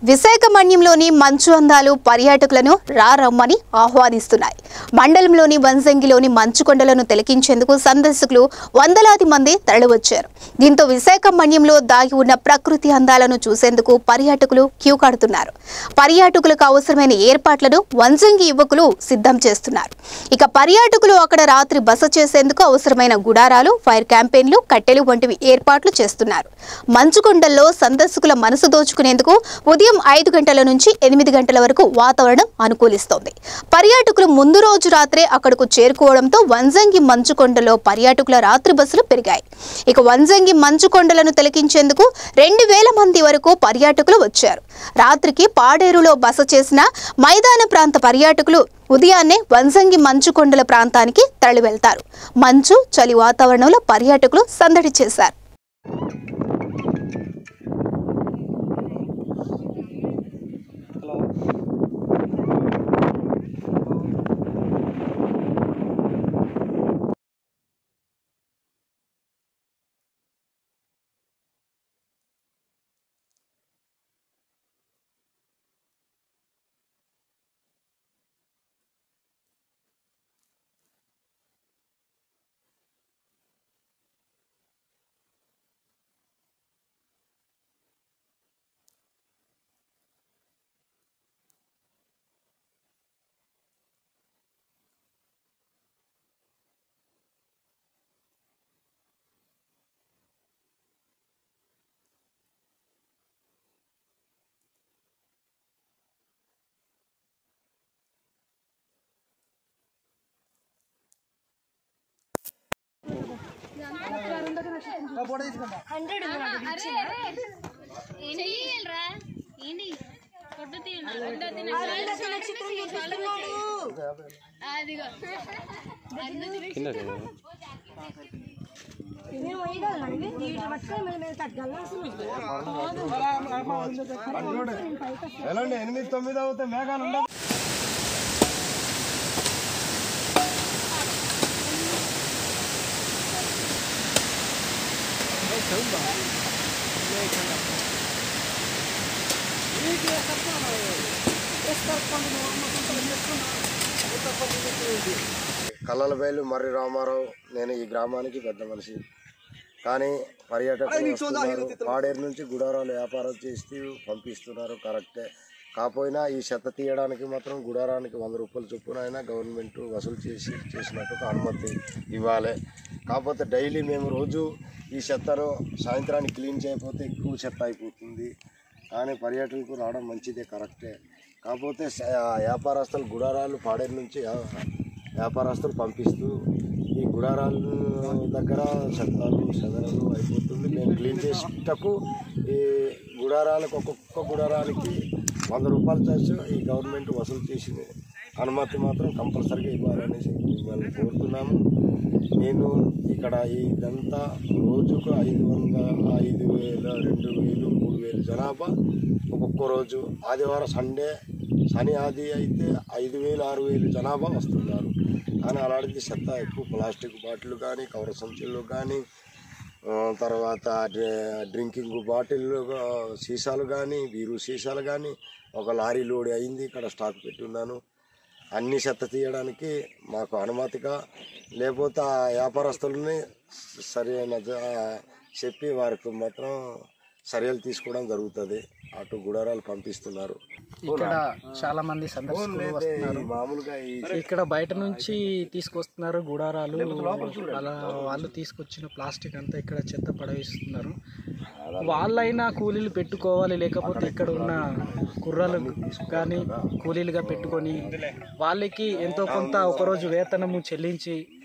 విశాఖ మన్యంలోని మంచు అందాలు పర్యాటకులను రారమ్మని ఆహ్వానిస్తున్నాయి మండలంలోని వంజంగిలోని మంచు కొండలను తిలకించేందుకు సందర్శకులు వందలాది మంది తరలివచ్చారు దీంతో విశాఖ మన్యంలో దాగి ఉన్న ప్రకృతి అందాలను చూసేందుకు పర్యాటకులు క్యూ కడుతున్నారు పర్యాటకులకు అవసరమైన ఏర్పాట్లను వంజంగి యువకులు సిద్ధం చేస్తున్నారు ఇక పర్యాటకులు అక్కడ రాత్రి బస చేసేందుకు అవసరమైన గుడారాలు ఫైర్ క్యాంపెయిన్లు కట్టెలు వంటివి ఏర్పాట్లు చేస్తున్నారు మంచుకొండల్లో సందర్శకుల మనసు దోచుకునేందుకు ఉదయం ఐదు గంటల నుంచి ఎనిమిది గంటల వరకు వాతావరణం అనుకూలిస్తోంది పర్యాటకులు ముందు రోజు రాత్రే అక్కడకు చేరుకోవడంతో వంజంగి మంచుకొండలో పర్యాటకుల రాత్రి బస్సులు పెరిగాయి ఇక వంజంగి మంచుకొండలను తిలకించేందుకు రెండు వేల మంది వరకు పర్యాటకులు వచ్చారు రాత్రికి పాడేరులో బస చేసిన మైదాన ప్రాంత పర్యాటకులు ఉదయాన్నే వంజంగి మంచు కొండల ప్రాంతానికి తరలి వెళ్తారు మంచు చలి వాతావరణంలో పర్యాటకులు సందడి చేశారు చెయ్యరా ఏంటి ఫోటో తీయండి అదిగో ఎలాంటి ఎనిమిది తొమ్మిది అవుతే మేఘాలు ఉండవు కల్లలబైలు మర్రి రామారావు నేను ఈ గ్రామానికి పెద్ద మనిషి కానీ పర్యాటకులు వస్తున్నారు పాడేరు నుంచి గుడారాలు వ్యాపారం చేస్తూ పంపిస్తున్నారు కరెక్టే కాకపోయినా ఈ చెత్త తీయడానికి మాత్రం గుడారానికి వంద రూపాయలు చొప్పున అయినా గవర్నమెంట్ వసూలు చేసి చేసినట్టు ఒక అనుమతి ఇవ్వాలి కాకపోతే డైలీ మేము రోజు ఈ చెత్తను సాయంత్రానికి క్లీన్ చేయకపోతే ఎక్కువ చెత్త అయిపోతుంది కానీ పర్యాటకులకు రావడం మంచిదే కరెక్టే కాకపోతే స- వ్యాపారస్తులు గుడారాలు పాడేరు నుంచి వ్యా- వ్యాపారస్తులు పంపిస్తూ ఈ గుడారాలు దగ్గర చెత్తాలు చెదరలు అయిపోతుంది మేము క్లీన్ చేసేటకు ఈ గుడారాలకు ఒక్కొక్క గుడారానికి వంద రూపాయలు చార్జ్ ఈ గవర్నమెంట్ వసూలు చేసింది అనుమతి మాత్రం కంపల్సరీగా ఇవ్వాలనేసి మిమ్మల్ని కోరుతున్నాము నేను ఇక్కడ ఇదంతా రోజుకు ఐదు వందల ఐదు వేల రెండు వేలు మూడు వేలు జనాభా ఒక్కొక్క రోజు ఆదివారం సండే శని ఆది అయితే ఐదు వేలు ఆరు వేలు జనాభా వస్తున్నారు కానీ అలాంటిది చెత్త ఎక్కువ ప్లాస్టిక్ బాటిల్ కానీ కవర్ సంచులు కానీ ఆ, తర్వాత డ్రి- డ్రింకింగ్ బాటిల్ సీసాలు కానీ బీరు సీసాలు కానీ ఒక లారీ లోడ్ అయింది ఇక్కడ స్టాక్ పెట్టి ఉన్నాను అన్ని చెత్త తీయడానికి మాకు అనుమతిగా లేకపోతే ఆ వ్యాపారస్తులని సరైన జ- చెప్పి వారికి మాత్రం చర్యలు తీసుకోవడం జరుగుతుంది అటు గుడారాలు పంపిస్తున్నారు ఇక్కడ చాలా మంది సందర్శకులు వస్తున్నారు మామూలుగా ఈ ఇక్కడ బయట నుంచి తీసుకొస్తున్నారు గుడారాలు అలా వాళ్ళు తీసుకొచ్చిన ప్లాస్టిక్ అంతా ఇక్కడ చెత్త పడవేస్తున్నారు వాళ్ళైనా కూలీలు పెట్టుకోవాలి లేకపోతే ఇక్కడ ఉన్న కుర్రాలు కానీ కూలీలుగా పెట్టుకొని వాళ్ళకి ఎంతో కొంత ఒకరోజు వేతనము చెల్లించి